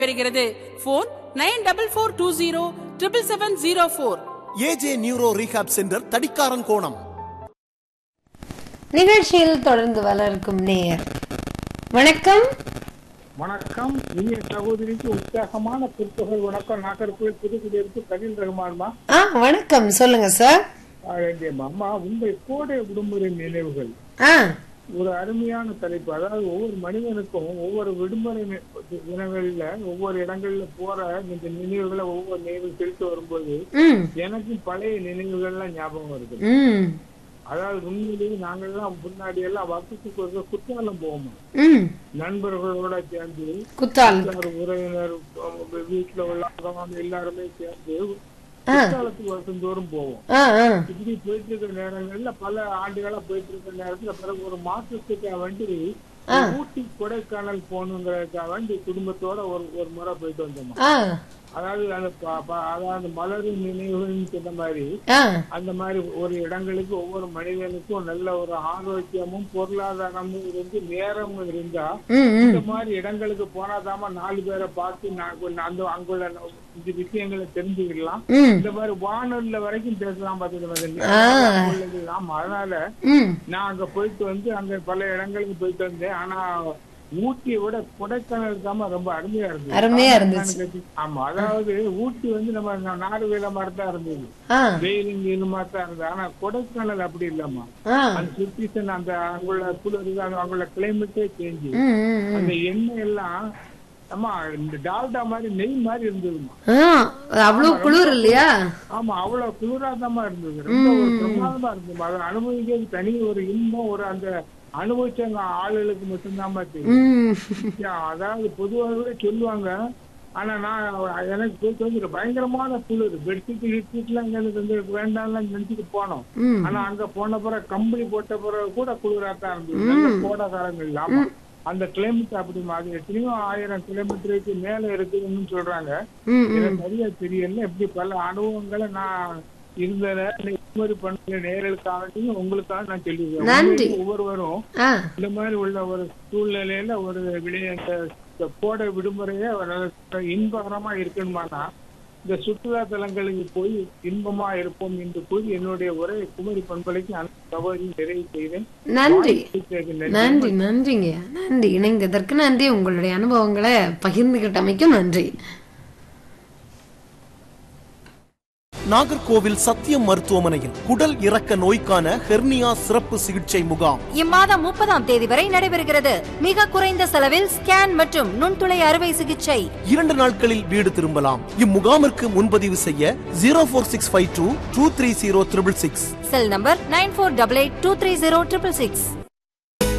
பெறுகிறது phone nine double four two zero triple seven zero four A J neuro rehab centre Thadikkarankonam நிகழ்ச்சியில் தொடர்ந்து வர இருக்கும் நேயர் வணக்கம் வணக்கம் இனிய சகோதரிக்கு உற்சாகமான பிற்பகல் வணக்கம் நாகர்கோவில் புதுக்குடியிருப்பு கலில் ரகுமான்மா ஆ வணக்கம் சொல்லுங்க சார் வேண்டியம்மா அம்மா உங்கள் கோடை விடுமுறை நினைவுகள் ஆ ஒரு அருமையான தலைப்பு அதாவது ஒவ்வொரு மனிதனுக்கும் ஒவ்வொரு விடுமுறை நி- தினங்கள்ல ஒவ்வொரு இடங்கள்ல போற இந்த நினைவுகளை ஒவ்வொரு நினைவு செலுத்தி வரும்போது ம் எனக்கும் பழைய நினைவுகள்லாம் ஞாபகம் வருது ம் அதாவது உண்மையிலேயே நாங்கெல்லாம் முன்னாடி எல்லாம் வருஷத்துக்கு ஒரு குற்றாலம் போவோம் ம் நண்பர்களோட சேர்ந்து குத்தால் எல்லாரும் உறவினர் அவங்க வீட்டுல உள்ளவங்க எல்லாருமே சேர்ந்து ஆ குற்றாலத்துக்கு வருஷந்தோறும் போவோம் ஆ ஆ இப்படி போயிட்டு இருக்கிற நேரங்கள்ல பல ஆண்டுகளா போயிட்டு இருக்கிற நேரத்துல பிறகு ஒரு மாசத்துக்கு வேண்டி ஊட்டி கொடைக்கானல் போகணுங்கிறதுக்காக வேண்டி குடும்பத்தோட ஒரு ஒரு முறை போயிட்டு வந்தோம் ஆ அதாவது அந்த ப- ப- அதாவது மலரும் நினைவுகள்னு சொன்ன மாதிரி ஆ அந்த மாதிரி ஒரு இடங்களுக்கு ஒவ்வொரு மனிதனுக்கும் நல்ல ஒரு ஆரோக்கியமும் பொருளாதாரமும் இருந்து நேரமும் இருந்தா ம் ம் இந்த மாதிரி இடங்களுக்கு போனாதாமா நாலு பேரை பார்த்து நான் கொஞ்சம் அந்த அங்குள்ள இந்த விஷயங்களை தெரிஞ்சுக்கலாம் ம் இந்த மாதிரி வானொலியில வரைக்கும் பேசலாம் ஆ. பாத்துக்கலாம் ஆமா அதனால ம் நான் அங்க போயிட்டு வந்து அங்க பல இடங்களுக்கு போயிட்டு வந்தேன் ஆனா ஊட்டியை விட கொடைக்கானல் தாமா ரொம்ப அருமையா இருந்தது அருமையா காரணம் இருந்துச்சு. என்னன்னு கேட்டீங்க- ஆமா அதாவது ஊட்டி வந்து நம்ம நா- நாடு வேலை மாதிரி தான் இருந்தது ஆ வெயிலும் இது மாதிரி தான் இருந்தது ஆனா கொடைக்கானல் அப்படி இல்லம்மா ஆ அந்த சுச்சுவேஷன் அந்த அங்குள்ள குளிர் அந்த அங்குள்ள கிளைமேட்டே சேஞ்ச் ம் ம் ம். அந்த எண்ணெய் எல்லாம் அம்மா இந்த டால்டா மாதிரி நெய் மாதிரி இருந்ததுமா ஆ அவ்வளவு குளிர் இல்லையா ஆமா அவ்வளவு குளிராதமா இருந்தது ரொம்ப ஒரு பிரமாதமா இருந்தது அதை அனுபவிக்கிறது தனி ஒரு இன்பம் ஒரு அந்த அனுபவிச்சவங்க ஆளுகளுக்கு மட்டும்தான் தெரியும் ம் யா, அதாவது பொதுவாகவே சொல்லுவாங்க ஆனா நான் எனக்கு போயிட்டு வந்து பயங்கரமான குளிர் பெட்ஷீட் ஹிட்ஷீட்லாம் எங்களுக்கு வந்து வேண்டாம்லாம் நினைச்சிட்டு போனோம் ம் ஆனா அங்க போன பிறகு கம்பளி போட்ட பிறகு கூட குளிரா தான் இருந்தது நல்ல கோடை காலங்கள் ஆமா அந்த கிளைமேட் அப்படி மாதிரி எத்தனையோ ஆயிரம் கிலோமீட்டருக்கு மேல இருக்குதுன்னு சொல்றாங்க ம் ம் எனக்கு சரியா தெரியல இப்படி பல அனுபவங்களை நான் இருந்த நேரம் மாதிரி பண்ண நேர்களுக்காகட்டும் உங்களுக்காக நான் சொல்லிடுவேன் நன்றி. உண்மையிலே ஒவ்வொருவரும் ஆ இந்த மாதிரி உள்ள ஒரு சூழ்நிலையில ஒரு விளைய இந்த இந்த கோடை விடுமுறையே ஒரு இன்பகரமா இருக்கணுமானா இந்த சுற்றுலா தலங்களுக்கு போய் இன்பமா இருப்போம் என்று கூறி என்னுடைய ஒரே குமரி பண்பலைக்கு அந்த சவாரி நிறைவு செய்தேன் நன்றி வாய்ப்புக்கு நன்றி. நன்றி நன்றிங்க நன்றி இணைந்ததற்கு நன்றி உங்களுடைய அனுபவங்களை பகிர்ந்துகிட்டமைக்கும் நன்றி நாகர்கோவில் சத்தியம் மருத்துவமனையில் குடல் இறக்க நோய்க்கான ஹெர்னியா சிறப்பு சிகிச்சை முகாம் இம்மாதம் முப்பதாம் தேதி வரை நடைபெறுகிறது மிக குறைந்த செலவில் ஸ்கேன் மற்றும் நுண்துளை அறுவை சிகிச்சை இரண்டு நாட்களில் வீடு திரும்பலாம் இம்முகாமிற்கு முன்பதிவு செய்ய zero four six five two two three zero triple six cell number nine four double eight two three zero triple six